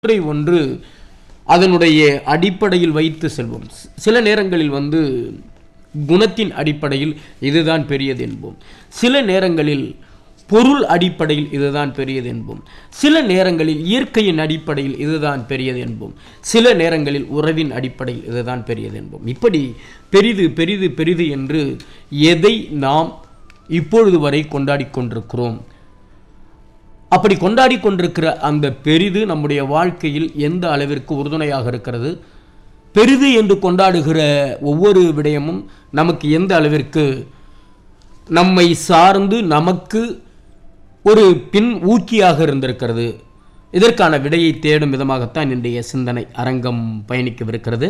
ஒன்றை ஒன்று அதனுடைய அடிப்படையில் வைத்து செல்வோம் சி- சில நேரங்களில் வந்து குணத்தின் அடிப்படையில் இதுதான் பெரியது என்போம் சில நேரங்களில் பொருள் அடிப்படையில் இதுதான் பெரியது என்போம் சில நேரங்களில் இயற்கையின் அடிப்படையில் இதுதான் பெரியது என்போம் சில நேரங்களில் உறவின் அடிப்படையில் இதுதான் பெரியது என்போம் இப்படி பெரிது பெரிது பெரிது என்று எதை நாம் இப்பொழுது வரை கொண்டாடிக் கொண்டிருக்கிறோம் அப்படி கொண்டாடி கொண்டிருக்கிற அந்த பெரிது நம்முடைய வாழ்க்கையில் எந்த அளவிற்கு உறுதுணையாக இருக்கிறது பெரிது என்று கொண்டாடுகிற ஒவ்வொரு விடயமும் நமக்கு எந்த அளவிற்கு நம்மை சார்ந்து நமக்கு ஒரு பின் ஊக்கியாக இருந்திருக்கிறது இதற்கான விடையை தேடும் விதமாகத்தான் இன்றைய சிந்தனை அரங்கம் பயணிக்கவிருக்கிறது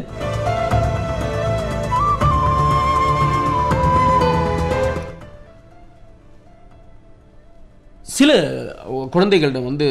சில குழந்தைகளிடம் வந்து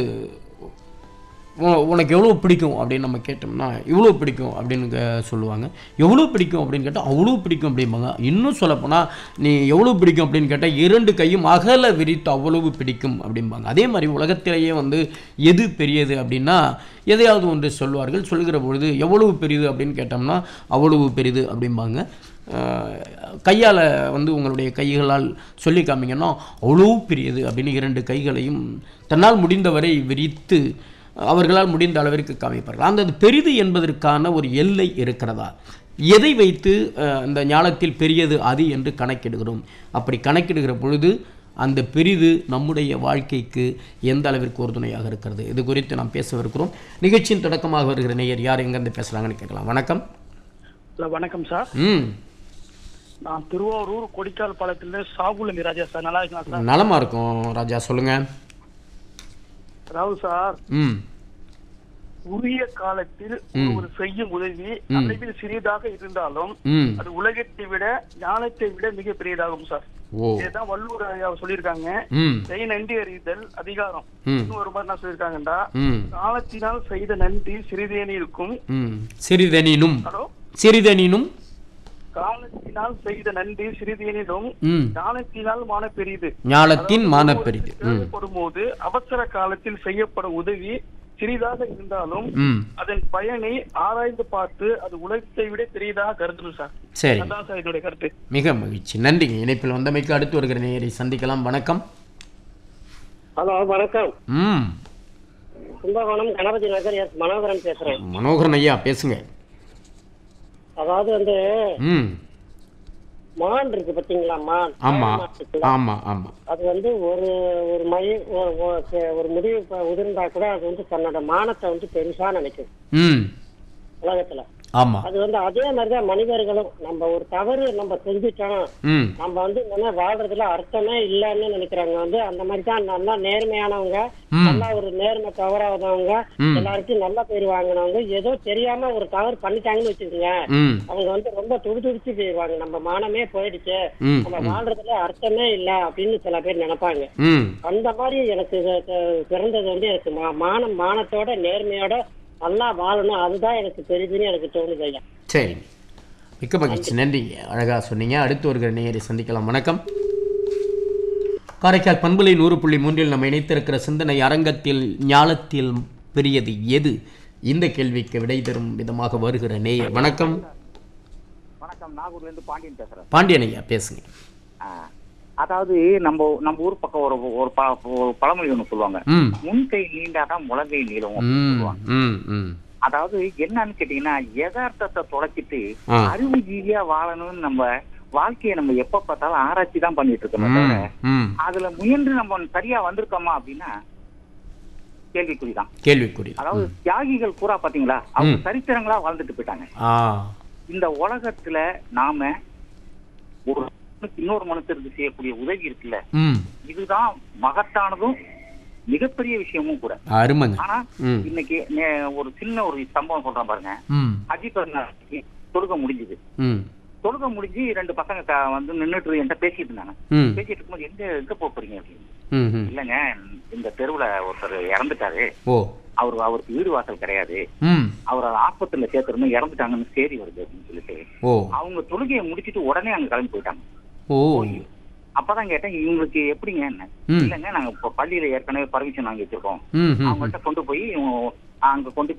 உ- உனக்கு எவ்வளோ பிடிக்கும் அப்படின்னு நம்ம கேட்டோம்னா இவ்வளோ பிடிக்கும் அப்படின்னு கே- சொல்லுவாங்க எவ்வளோ பிடிக்கும் அப்படின்னு கேட்டால் அவ்வளோ பிடிக்கும் அப்படிம்பாங்க இன்னும் சொல்லப்போனால் நீ எவ்வளோ பிடிக்கும் அப்படின்னு கேட்டால் இரண்டு கையும் அகல விரித்து அவ்வளவு பிடிக்கும் அப்படிம்பாங்க அதே மாதிரி உலகத்திலேயே வந்து எது பெரியது அப்படின்னா எதையாவது ஒன்று சொல்வார்கள் சொல்கிற பொழுது எவ்வளவு பெரியது அப்படின்னு கேட்டோம்னா அவ்வளவு பெரிது அப்படிம்பாங்க கையால் வந்து உங்களுடைய கைகளால் சொல்லி காமிங்கன்னா அவ்வளோ பெரியது அப்படின்னு இரண்டு கைகளையும் தன்னால் முடிந்தவரை விரித்து அவர்களால் முடிந்த அளவிற்கு காமிப்பார்கள் அந்த அது பெரிது என்பதற்கான ஒரு எல்லை இருக்கிறதா எதை வைத்து அஹ், இந்த ஞானத்தில் பெரியது அது என்று கணக்கிடுகிறோம் அப்படி கணக்கிடுகிற பொழுது அந்த பெரிது நம்முடைய வாழ்க்கைக்கு எந்த அளவிற்கு உறுதுணையாக இருக்கிறது இது குறித்து நாம் பேசவிருக்கிறோம் நிகழ்ச்சியின் தொடக்கமாக வருகிற நேயர் யார் எங்கேருந்து பேசுகிறாங்கன்னு கேட்கலாம் வணக்கம் ஹலோ வணக்கம் சார் ம் நான் திருவாரூர் கொடிக்கால் பாளையத்துல சாகுலமி ராஜா சார் நல்லா இருக்கலாம் சார் நலமா இருக்கும் ராஜா சொல்லுங்க அதாவது சார் ம் உரிய காலத்தில் ஒரு செய்யும் உதவி அளவில் சிறியதாக இருந்தாலும் ம் அது உலகத்தை விட ஞானத்தை விட மிக பெரியதாகும் சார் ஓ இதுதான் வள்ளுவர் ஐயா சொல்லியிருக்காங்க ம் செய் நன்றி அறிதல் அதிகாரம் ம் இன்னும் ஒரு மாதிரி என்ன சொல்லியிருக்காங்கடா ம் காலத்தினால் செய்த நன்றி சிறிதேனி இருக்கும் ம் சிறிதனினும் ஹலோ சிறிதனினும் காலத்தினால் செய்த நன்றி சிறிதேனிலும் ம் ஞானத்தினால் மான பெரியது ஞானத்தின் மானப்பெரிது ம் தேவைப்படும் போது அவசர காலத்தில் செய்யப்படும் உதவி சிறிதாக இருந்தாலும் ம் அதன் பயனை ஆராய்ந்து பார்த்து அது உலகத்தை விட பெரியதாக கருதணும் சார் சரி அதான் சார் என்னுடைய கருத்து மிக மகிழ்ச்சி நன்றிங்க இணைப்பில் வந்தமைக்கு அடுத்து வருகிற நேயரை சந்திக்கலாம் வணக்கம் ஹலோ வணக்கம் ம் கும்பகோணம் கணபதி நகர் எஸ் மனோகரன் பேசுறேன் மனோகரன் ஐயா பேசுங்க அதாவது வந்து ம் மான் இருக்கு பாத்தீங்களா மான் ஆமா மான் இருக்குல்ல, ஆமா ஆமா அது வந்து ஒரு ஒரு மழை ஒரு- ஒரு ஒரு முடிவு இப்ப உதிர்ந்தா கூட அது வந்து தன்னோட மானத்தை வந்து பெருசா நினைக்கும் ம் உலகத்துல ஆமா அது வந்து அதே மாதிரிதான் மனிதர்களும் நம்ம ஒரு தவறு நம்ம செஞ்சுட்டோம் ம் நம்ம வந்து நல்லா வாழ்றதுல அர்த்தமே இல்லைன்னு நினைக்கிறாங்க வந்து அந்த மாதிரி தான் நல்லா நேர்மையானவங்க ம். நல்லா ஒரு நேர்மை தவறாதவங்க ம். எல்லாருக்கும் நல்ல பேர் வாங்கினவங்க ஏதோ தெரியாம ஒரு தவறு பண்ணிட்டாங்கன்னு வச்சுக்கோங்க ம் அவங்க வந்து ரொம்ப துடி துடிச்சு போயிடுவாங்க நம்ம மானமே போயிடுச்சு ம் நம்ம வாழ்றதுல அர்த்தமே இல்ல அப்படின்னு சில பேர் நினைப்பாங்க ம் அந்த மாதிரி எனக்கு இது- இது பிறந்தது வந்து எனக்கு மா- மானம் மானத்தோட நேர்மையோட நல்லா வாழணும் அதுதான் எனக்கு பெரிதுன்னு எனக்கு தோணுது ஐயா சரி மிக்க மகிழ்ச்சி நன்றி அழகா சொன்னீங்க அடுத்து வருகிற நேயரை சந்திக்கலாம் வணக்கம் காரைக்கால் பண்புலை நூறு புள்ளி மூன்றில் நம்ம இணைத்திருக்கிற சிந்தனை அரங்கத்தில் ஞானத்தில் பெரியது எது இந்த கேள்விக்கு விடை தரும் விதமாக வருகிற நேயர் வணக்கம் வணக்கம் நாகூர்ல இருந்து பாண்டியன் பேசுறேன் பாண்டியன் ஐயா பேசுங்க ஆ, அதாவது நம்ம நம்ம ஊர் பக்கம் ஒரு ஒரு ப- ஒரு பழமொழி ஒண்ணு சொல்லுவாங்க ம் முன்கை நீண்டாதான் முழங்கை நீளும் அப்படின்னு ம் சொல்லுவாங்க ம் ம் அதாவது என்னன்னு கேட்டீங்கன்னா யதார்த்தத்தை தொலைச்சிட்டு ஆ. அறிவு ஜீவியா வாழணும்னு நம்ம வாழ்க்கையை நம்ம எப்ப பார்த்தாலும் ஆராய்ச்சி தான் பண்ணிட்டு இருக்கோமே தவிர ம் ம் அதுல முயன்று நம்ம சரியா வந்திருக்கோமா அப்படின்னா கேள்விக்குறிதான் கேள்விக்குறி அதாவது தியாகிகள் பூரா பாத்தீங்களா அவங்க சரித்திரங்களா வாழ்ந்துட்டு போயிட்டாங்க ஆ இந்த உலகத்துல நாம ஒரு மனுஷனுக்கு இன்னொரு மனுஷருக்கு செய்யக்கூடிய உதவி இருக்குல்ல ம் இதுதான் மகத்தானதும் மிகப்பெரிய விஷயமும் கூட அருமைங்க ஆனா ம் இன்னைக்கு நே- ஒரு சின்ன ஒரு சம்பவம் சொல்றேன் பாருங்க ம் அஜித் பெருநாளைக்கு தொழுக முடிஞ்சுது ம் தொழுக முடிஞ்சு ரெண்டு பசங்க க- வந்து நின்னுட்டு என்கிட்ட பேசிட்டு இருந்தாங்க ம் பேசிட்டு இருக்கும்போது எங்க எங்க போக போறீங்க அப்படின்னு ம் ம் இல்லைங்க இந்த தெருவுல ஒருத்தர் இறந்துட்டாரு ஓ அவரு அவருக்கு வீடு வாசல் கிடையாது ம் அவர் ஆஸ்பத்திரியில சேர்க்கணும் இறந்துட்டாங்கன்னு சேரி வருது அப்படின்னு சொல்லிட்டு ஓ அவங்க தொழுகையை முடிச்சிட்டு உடனே அங்க கிளம்பி போயிட்டாங்க ஓ அப்பதான் கேட்டேன் இவங்களுக்கு எப்படிங்க என்ன ம். இல்லைங்க நாங்க இப்போ பள்ளியில ஏற்கனவே பர்மிஷன் வாங்கி வச்சிருக்கோம் ம் ம் அவங்கள்ட்ட கொண்டு போய் உ- அங்க கொண்டு